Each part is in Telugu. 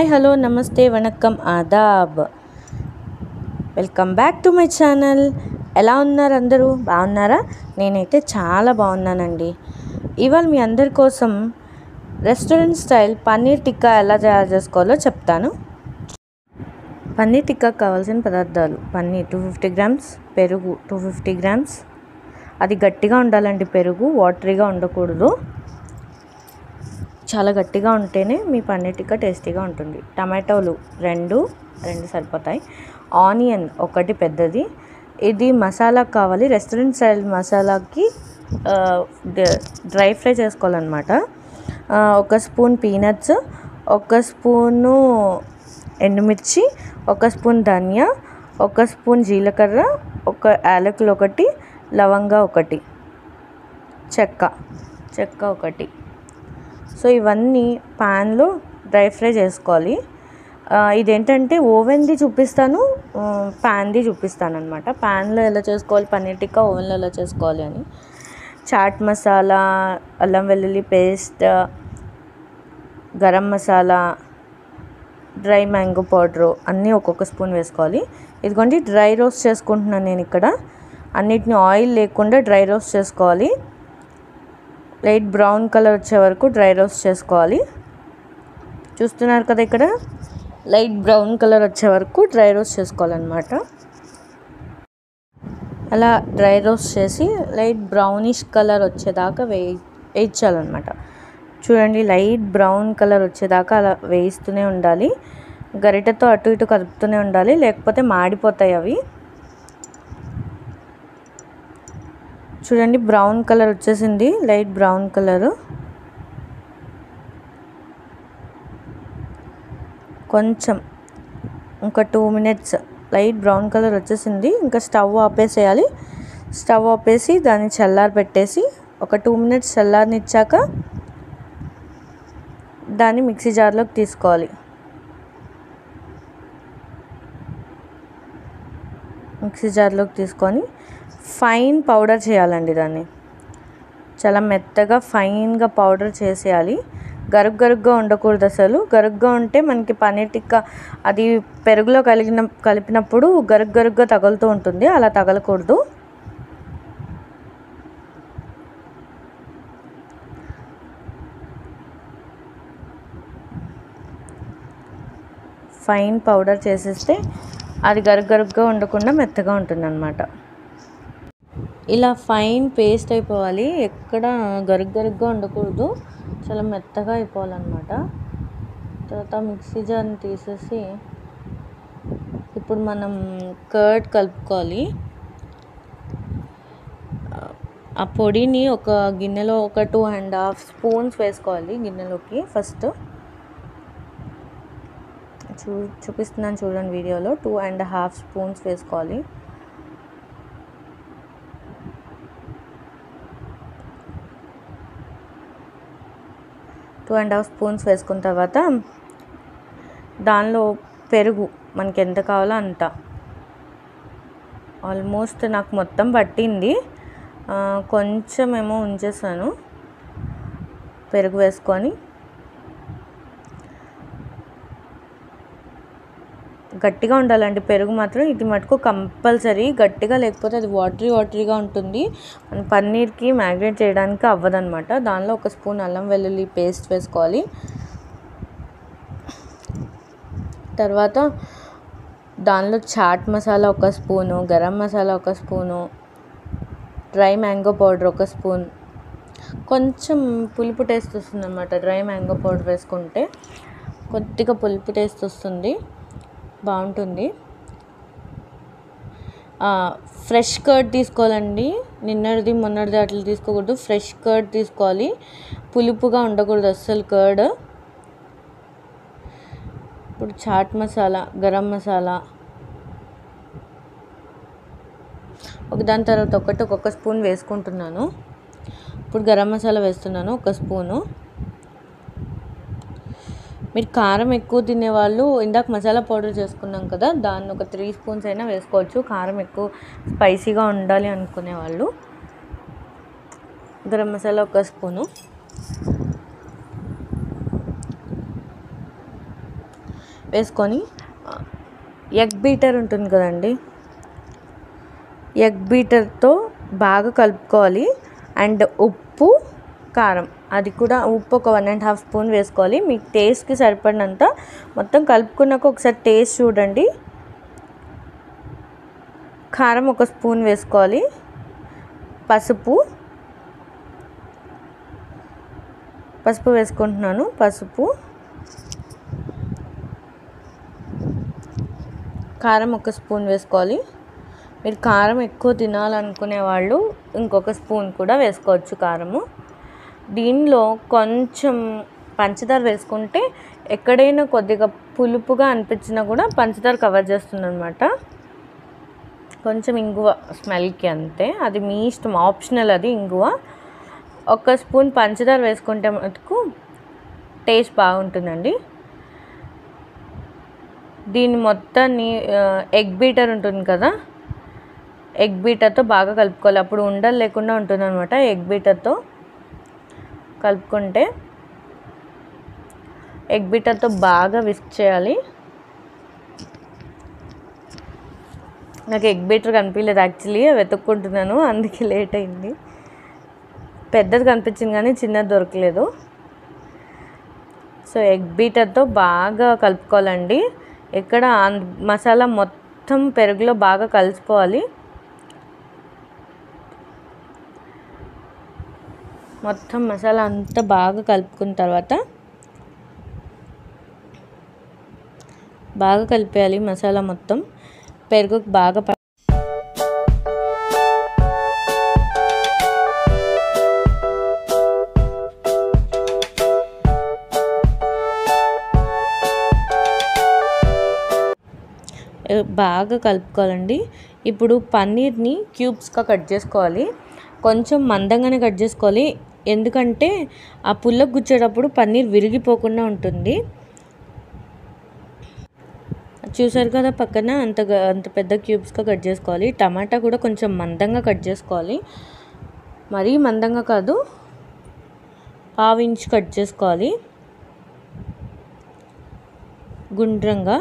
hi hello namaste vanakkam adaab welcome back to my channel ఎలా ఉన్నారు అందరూ బాగున్నారా నేనైతే చాలా బాగున్నానండి ఇవాళ మీ అందరి కోసం రెస్టారెంట్ స్టైల్ పన్నీర్ టిక్కా ఎలా తయారు చేసుకోవాలో చెప్తాను పన్నీర్ టిక్కాకు కావాల్సిన పదార్థాలు పన్నీర్ టూ ఫిఫ్టీ గ్రామ్స్ పెరుగు టూ ఫిఫ్టీ గ్రామ్స్ అది గట్టిగా ఉండాలండి పెరుగు వాటరీగా ఉండకూడదు చాలా గట్టిగా ఉంటేనే మీ పన్నీర్ టిక్కా టేస్టీగా ఉంటుంది టమాటోలు రెండు రెండు సరిపోతాయి ఆనియన్ ఒకటి పెద్దది ఇది మసాలా కావాలి రెస్టారెంట్ స్టైల్ మసాలాకి ఆ, డ- డ్రై ఫ్రై చేసుకోవాలన్నమాట ఆ, ఒక స్పూన్ పీనట్స్ ఒక స్పూను ఎండుమిర్చి ఒక స్పూన్ ధనియా ఒక స్పూన్ జీలకర్ర ఒక యాలకులు ఒకటి లవంగా ఒకటి చెక్క చెక్క ఒకటి సో ఇవన్నీ ప్యాన్లో డ్రై ఫ్రై చేసుకోవాలి ఆ, ఇదేంటంటే ఓవెన్ది చూపిస్తాను ఆ, ప్యాన్ది చూపిస్తాను అనమాట ప్యాన్లో ఎలా చేసుకోవాలి పన్నీర్ టిక్కా ఓవెన్లో ఎలా చేసుకోవాలి అని చాట్ మసాలా అల్లం వెల్లుల్లి paste garam masala dry mango powder అన్నీ ఒక్కొక్క స్పూన్ వేసుకోవాలి ఇదిగోండి డ్రై రోస్ట్ చేసుకుంటున్నాను నేను ఇక్కడ అన్నిటిని ఆయిల్ లేకుండా డ్రై రోస్ట్ చేసుకోవాలి లైట్ బ్రౌన్ కలర్ వచ్చే వరకు డ్రై రోస్ట్ చేసుకోవాలి చూస్తున్నారు కదా ఇక్కడ లైట్ బ్రౌన్ కలర్ వచ్చే వరకు డ్రై రోస్ట్ చేసుకోవాలన్నమాట అలా డ్రై రోస్ట్ చేసి లైట్ బ్రౌనిష్ కలర్ వచ్చేదాకా వేయి వేయించాలన్నమాట చూడండి లైట్ బ్రౌన్ కలర్ వచ్చేదాకా అలా వేయిస్తూనే ఉండాలి గరిటెతో అటు ఇటు కలుపుతూనే ఉండాలి లేకపోతే మాడిపోతాయి అవి చూడండి బ్రౌన్ కలర్ వచ్చేసింది లైట్ బ్రౌన్ కలర్ కొంచెం ఇంకా two minutes light brown colour వచ్చేసింది ఇంకా స్టవ్ ఆపేసేయాలి స్టవ్ ఆపేసి దాన్ని చల్లారి పెట్టేసి ఒక టూ మినిట్స్ చల్లారనిచ్చాక దాన్ని మిక్సీ జార్లోకి తీసుకోవాలి మిక్సీ జార్లోకి తీసుకొని ఫైన్ పౌడర్ చేయాలండి దాన్ని చాలా మెత్తగా ఫైన్గా పౌడర్ చేసేయాలి గరుగ్ గరుగ్గా ఉండకూడదు అసలు గరుగ్గా ఉంటే మనకి పన్నీర్ టిక్కా అది పెరుగులో కలిగిన కలిపినప్పుడు గరుగ్ గరుగ్గా తగులుతూ ఉంటుంది అలా తగలకూడదు ఫైన్ పౌడర్ చేసేస్తే అది గరుగ్ గరుగ్గా ఉండకుండా మెత్తగా ఉంటుందన్నమాట ఇలా ఫైన్ పేస్ట్ అయిపోవాలి ఎక్కడ గరుగ్ గరుగ్గా ఉండకూడదు చాలా మెత్తగా అయిపోవాలన్నమాట తర్వాత మిక్సీ జార్ని తీసేసి ఇప్పుడు మనం కర్డ్ కలుపుకోవాలి ఆ పొడిని ఒక గిన్నెలో ఒక టూ అండ్ హాఫ్ స్పూన్స్ వేసుకోవాలి గిన్నెలోకి ఫస్ట్ చూ చూపిస్తున్నాను చూడండి వీడియోలో టూ అండ్ హాఫ్ స్పూన్స్ వేసుకోవాలి టూ అండ్ హాఫ్ స్పూన్స్ వేసుకున్న తర్వాత దానిలో పెరుగు మనకి ఎంత కావాలో అంత ఆల్మోస్ట్ నాకు మొత్తం పట్టింది ఆ, కొంచెం ఏమో ఉంచేసాను పెరుగు వేసుకొని గట్టిగా ఉండాలండి పెరుగు మాత్రం ఇది మటుకు కంపల్సరీ గట్టిగా లేకపోతే అది వాటరీ వాటరీగా ఉంటుంది మన పన్నీర్కి మ్యాగ్నేట్ చేయడానికి అవ్వదన్నమాట దానిలో ఒక స్పూన్ అల్లం వెల్లుల్లి పేస్ట్ వేసుకోవాలి తర్వాత దానిలో చాట్ మసాలా ఒక స్పూను గరం మసాలా ఒక స్పూను డ్రై మ్యాంగో పౌడర్ ఒక స్పూన్ కొంచెం పులుపు టేస్ట్ వస్తుంది అనమాట డ్రై మ్యాంగో పౌడర్ వేసుకుంటే కొద్దిగా పులుపు టేస్ట్ వస్తుంది బాగుంటుంది ఫ్రెష్ కర్డ్ తీసుకోవాలండి నిన్నటిది మొన్నటిది అట్లా తీసుకోకూడదు ఫ్రెష్ కర్డ్ తీసుకోవాలి పులుపుగా ఉండకూడదు అస్సలు కర్డ్ ఇప్పుడు చాట్ మసాలా గరం మసాలా ఒక దాని తర్వాత ఒకటి ఒక్కొక్క స్పూన్ వేసుకుంటున్నాను ఇప్పుడు గరం మసాలా వేస్తున్నాను ఒక స్పూను మీరు కారం ఎక్కువ తినేవాళ్ళు ఇందాక మసాలా పౌడర్ చేసుకున్నాం కదా దాన్ని ఒక త్రీ స్పూన్స్ అయినా వేసుకోవచ్చు కారం ఎక్కువ స్పైసీగా ఉండాలి అనుకునే వాళ్ళు గరం మసాలా ఒక స్పూను వేసుకొని ఎగ్ బీటర్ ఉంటుంది కదండి ఎగ్ బీటర్తో బాగా కలుపుకోవాలి అండ్ ఉప్పు కారం అది కూడా ఉప్పు ఒక వన్ అండ్ హాఫ్ స్పూన్ వేసుకోవాలి మీకు టేస్ట్కి సరిపడినంత మొత్తం కలుపుకున్నాక ఒకసారి టేస్ట్ చూడండి కారం ఒక స్పూన్ వేసుకోవాలి పసుపు పసుపు వేసుకుంటున్నాను పసుపు కారం ఒక స్పూన్ వేసుకోవాలి మీరు కారం ఎక్కువ తినాలనుకునే వాళ్ళు ఇంకొక స్పూన్ కూడా వేసుకోవచ్చు కారము దీనిలో కొంచెం పంచదార వేసుకుంటే ఎక్కడైనా కొద్దిగా పులుపుగా అనిపించినా కూడా పంచదార కవర్ చేస్తుంది అనమాట కొంచెం ఇంగువ స్మెల్కి అంతే అది మీ ఇష్టం ఆప్షనల్ అది ఇంగువ ఒక స్పూన్ పంచదార వేసుకుంటే మటుకు టేస్ట్ బాగుంటుందండి దీని మొత్తాన్ని ఎగ్ బీటర్ ఉంటుంది కదా ఎగ్ బీటర్తో బాగా కలుపుకోవాలి అప్పుడు ఉండలు లేకుండా ఉంటుంది అనమాట ఎగ్ బీటర్తో కలుపుకుంటే ఎగ్ బీటర్తో బాగా విస్క్ చేయాలి నాకు ఎగ్ బీటర్ కనిపించలేదు యాక్చువల్లీ వెతుక్కుంటున్నాను అందుకే లేట్ అయింది పెద్దది కనిపించింది కానీ చిన్నది దొరకలేదు సో ఎగ్ బీటర్తో బాగా కలుపుకోవాలండి ఎక్కడ మసాలా మొత్తం పెరుగులో బాగా కలిసిపోవాలి మొత్తం మసాలా అంతా బాగా కలుపుకున్న తర్వాత బాగా కలిపేయాలి మసాలా మొత్తం పెరుగుకు బాగా బాగా కలుపుకోవాలండి ఇప్పుడు పన్నీర్ని క్యూబ్స్గా కట్ చేసుకోవాలి కొంచెం మందంగానే కట్ చేసుకోవాలి ఎందుకంటే ఆ పుల్లకు గుచ్చేటప్పుడు పన్నీర్ విరిగిపోకుండా ఉంటుంది చూసారు కదా పక్కన అంత అంత పెద్ద క్యూబ్స్గా కట్ చేసుకోవాలి టమాటా కూడా కొంచెం మందంగా కట్ చేసుకోవాలి మరీ మందంగా కాదు పావు ఇంచ్ కట్ చేసుకోవాలి గుండ్రంగా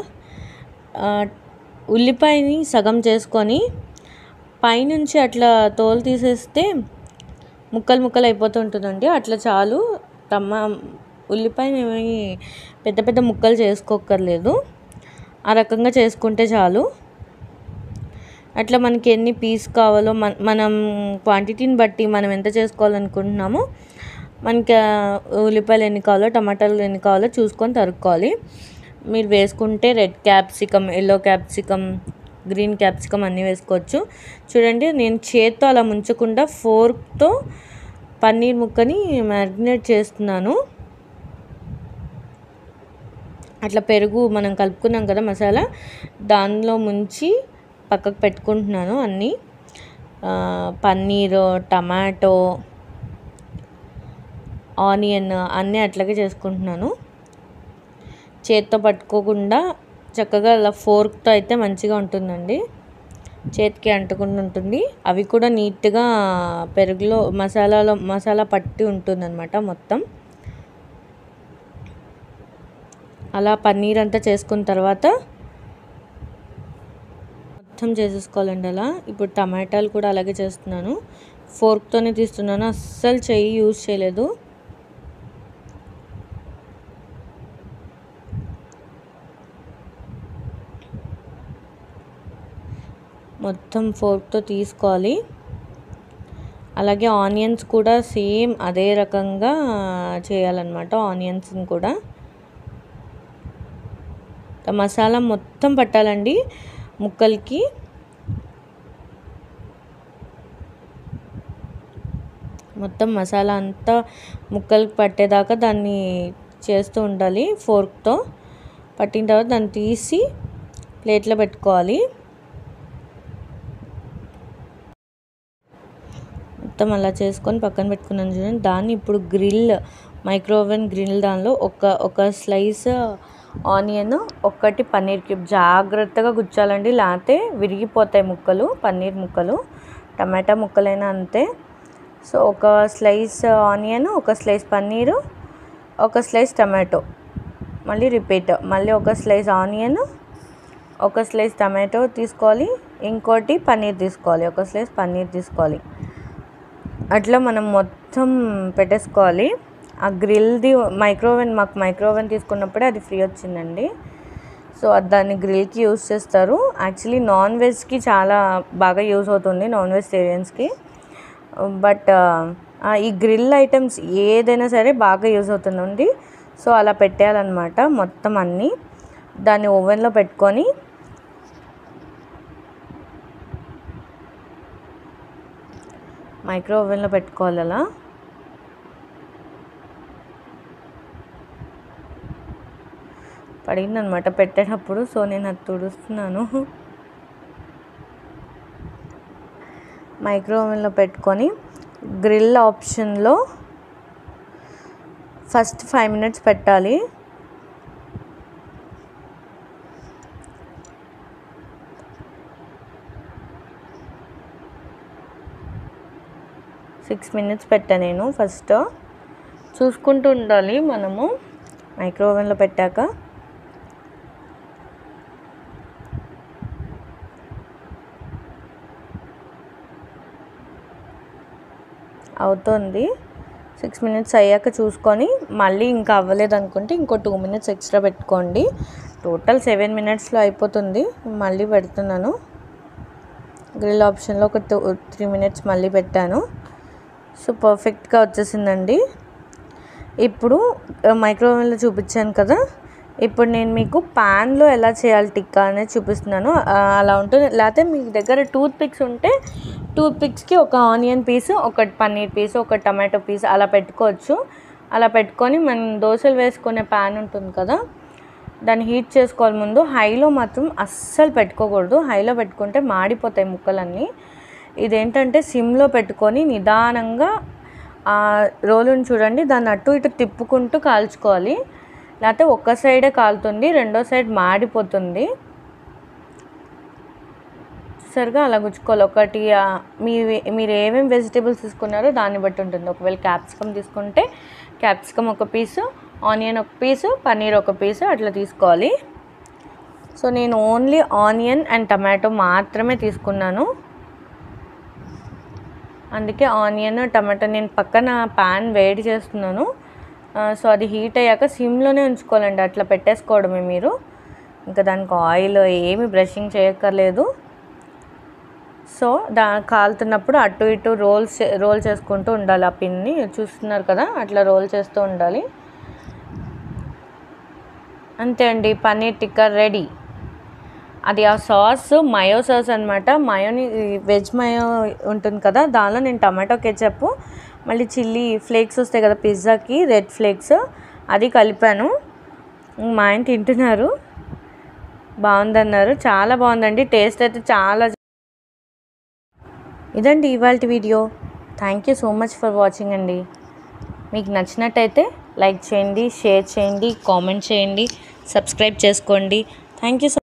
ఉల్లిపాయని సగం చేసుకొని పైనుంచి అట్లా తోలు తీసేస్తే ముక్కలు ముక్కలు అయిపోతూ ఉంటుందండి అట్లా చాలు టమా ఉల్లిపాయని పెద్ద పెద్ద ముక్కలు చేసుకోక్కర్లేదు ఆ రకంగా చేసుకుంటే చాలు అట్లా మనకి ఎన్ని పీస్ కావాలో మన మనం క్వాంటిటీని బట్టి మనం ఎంత చేసుకోవాలనుకుంటున్నామో మనకి ఉల్లిపాయలు ఎన్ని కావాలో టమాటాలు ఎన్ని కావాలో చూసుకొని తరుక్కోవాలి మీరు వేసుకుంటే red capsicum yellow capsicum green capsicum అన్నీ వేసుకోవచ్చు చూడండి నేను చేత్తో అలా ముంచకుండా ఫోర్క్తో పన్నీర్ ముక్కని మ్యారినేట్ చేస్తున్నాను అట్లా పెరుగు మనం కలుపుకున్నాం కదా మసాలా దానిలో ముంచి పక్కకు పెట్టుకుంటున్నాను అన్నీ పన్నీరు టమాటో ఆనియన్ అన్నీ అట్లాగే చేసుకుంటున్నాను చేత్తో పట్టుకోకుండా చక్కగా అలా ఫోర్క్తో అయితే మంచిగా ఉంటుందండి చేతికి అంటుకుండా ఉంటుంది అవి కూడా నీట్గా పెరుగులో మసాలాలో మసాలా పట్టి ఉంటుందన్నమాట మొత్తం అలా పన్నీర్ అంతా చేసుకున్న తర్వాత మొత్తం చేసేసుకోవాలండి అలా ఇప్పుడు టమాటాలు కూడా అలాగే చేస్తున్నాను ఫోర్క్తోనే తీస్తున్నాను అస్సలు చెయ్యి యూజ్ చేయలేదు మొత్తం ఫోర్క్తో తీసుకోవాలి అలాగే ఆనియన్స్ కూడా సేమ్ అదే రకంగా చేయాలన్నమాట ఆనియన్స్ని కూడా మసాలా మొత్తం పట్టాలండి ముక్కలకి మొత్తం మసాలా అంతా ముక్కలకి పట్టేదాకా దాన్ని చేస్తూ ఉండాలి ఫోర్క్తో పట్టిన తర్వాత దాన్ని తీసి ప్లేట్లో పెట్టుకోవాలి మొత్తం అలా చేసుకొని పక్కన పెట్టుకున్నాను చూడండి దాన్ని ఇప్పుడు గ్రిల్ మైక్రో ఓవెన్ గ్రిల్ దానిలో ఒక ఒక స్లైస్ ఆనియన్ ఒక్కటి పన్నీర్ క్యూబ్ జాగ్రత్తగా గుచ్చాలండి లేకపోతే విరిగిపోతాయి ముక్కలు పన్నీర్ ముక్కలు టమాటా ముక్కలైనా అంతే సో ఒక స్లైస్ ఆనియన్ ఒక స్లైస్ పన్నీరు ఒక స్లైస్ టమాటో మళ్ళీ రిపీట్ మళ్ళీ ఒక స్లైస్ ఆనియన్ ఒక స్లైస్ టమాటో తీసుకోవాలి ఇంకోటి పన్నీర్ తీసుకోవాలి ఒక స్లైస్ పన్నీర్ తీసుకోవాలి అట్లా మనం మొత్తం పెట్టేసుకోవాలి ఆ గ్రిల్ది మైక్రోవెన్ మాకు మైక్రోవెన్ తీసుకున్నప్పుడే అది ఫ్రీ వచ్చిందండి సో అది దాన్ని గ్రిల్కి యూస్ చేస్తారు యాక్చువల్లీ నాన్ వెజ్కి చాలా బాగా యూస్ అవుతుంది నాన్ వెజిటేరియన్స్కి బట్ ఈ గ్రిల్ ఐటమ్స్ ఏదైనా సరే బాగా యూజ్ అవుతుందండి సో అలా పెట్టేయాలన్నమాట మొత్తం అన్నీ దాన్ని ఓవెన్లో పెట్టుకొని మైక్రో ఓవెన్లో పెట్టుకోవాలి అలా పడిందనమాట పెట్టేటప్పుడు సో నేను అది తుడుస్తున్నాను మైక్రో ఓవెన్లో పెట్టుకొని గ్రిల్ ఆప్షన్లో ఫస్ట్ ఫైవ్ మినిట్స్ పెట్టాలి సిక్స్ మినిట్స్ పెట్టా నేను ఫస్ట్ చూసుకుంటూ ఉండాలి మనము మైక్రో ఓవెన్లో పెట్టాక అవుతుంది సిక్స్ మినిట్స్ అయ్యాక చూసుకొని మళ్ళీ ఇంకా అవ్వలేదు అనుకుంటే ఇంకో టూ మినిట్స్ ఎక్స్ట్రా పెట్టుకోండి టోటల్ సెవెన్ మినిట్స్లో అయిపోతుంది మళ్ళీ పెడుతున్నాను గ్రిల్ ఆప్షన్లో ఒక టూ త్రీ మినిట్స్ మళ్ళీ పెట్టాను సో పర్ఫెక్ట్గా వచ్చేసిందండి ఇప్పుడు మైక్రోవేవ్లో చూపించాను కదా ఇప్పుడు నేను మీకు ప్యాన్లో ఎలా చేయాలి టిక్కా అనేది చూపిస్తున్నాను ఆ, అలా ఉంటుంది లేకపోతే మీ దగ్గర టూత్ పిక్స్ ఉంటే టూత్ పిక్స్కి ఒక ఆనియన్ పీస్ ఒక పన్నీర్ పీస్ ఒక టమాటో పీస్ అలా పెట్టుకోవచ్చు అలా పెట్టుకొని మనం దోశలు వేసుకునే ప్యాన్ ఉంటుంది కదా దాన్ని హీట్ చేసుకోవాలి ముందు హైలో మాత్రం అస్సలు పెట్టుకోకూడదు హైలో పెట్టుకుంటే మాడిపోతాయి ముక్కలన్నీ ఇదేంటంటే సిమ్లో పెట్టుకొని నిదానంగా ఆ రోలుని చూడండి దాన్ని అటు ఇటు తిప్పుకుంటూ కాల్చుకోవాలి లేకపోతే ఒక్క సైడే కాలుతుంది రెండో సైడ్ మాడిపోతుంది సరిగా అలా గుచ్చుకోవాలి ఒకటి ఆ, మీ మీరు ఏమేమి వెజిటేబుల్స్ తీసుకున్నారో దాన్ని బట్టి ఉంటుంది ఒకవేళ క్యాప్సికమ్ తీసుకుంటే క్యాప్సికమ్ ఒక పీసు ఆనియన్ ఒక పీసు పన్నీర్ ఒక పీసు అట్లా తీసుకోవాలి సో నేను ఓన్లీ ఆనియన్ అండ్ టమాటో మాత్రమే తీసుకున్నాను అందుకే ఆనియన్ టమాటో నేను పక్కన ప్యాన్ వేడి చేస్తున్నాను ఆ, సో అది హీట్ అయ్యాక సిమ్లోనే ఉంచుకోవాలండి అట్లా పెట్టేసుకోవడమే మీరు ఇంకా దానికి ఆయిల్ ఏమి బ్రషింగ్ చేయక్కర్లేదు సో దా కాలుతున్నప్పుడు అటు ఇటు రోల్స్ రోల్ చేసుకుంటూ ఉండాలి ఆ పిన్ని చూస్తున్నారు కదా అట్లా రోల్ చేస్తూ ఉండాలి అంతే అండి పన్నీర్ టిక్కా రెడీ అది ఆ సాస్ మయో సాస్ అనమాట మయోని వెజ్ మయో ఉంటుంది కదా దానిలో నేను టమాటో కెచప్ మళ్ళీ చిల్లీ ఫ్లేక్స్ వస్తాయి కదా పిజ్జాకి రెడ్ ఫ్లేక్స్ అది కలిపాను మా ఆయన తింటున్నారు బాగుందన్నారు చాలా బాగుందండి టేస్ట్ అయితే చాలా ఇదండి ఇవాళ video thank you so much for watching అండి మీకు నచ్చినట్టయితే లైక్ చేయండి షేర్ చేయండి కామెంట్ చేయండి సబ్స్క్రైబ్ చేసుకోండి థ్యాంక్ యూ సో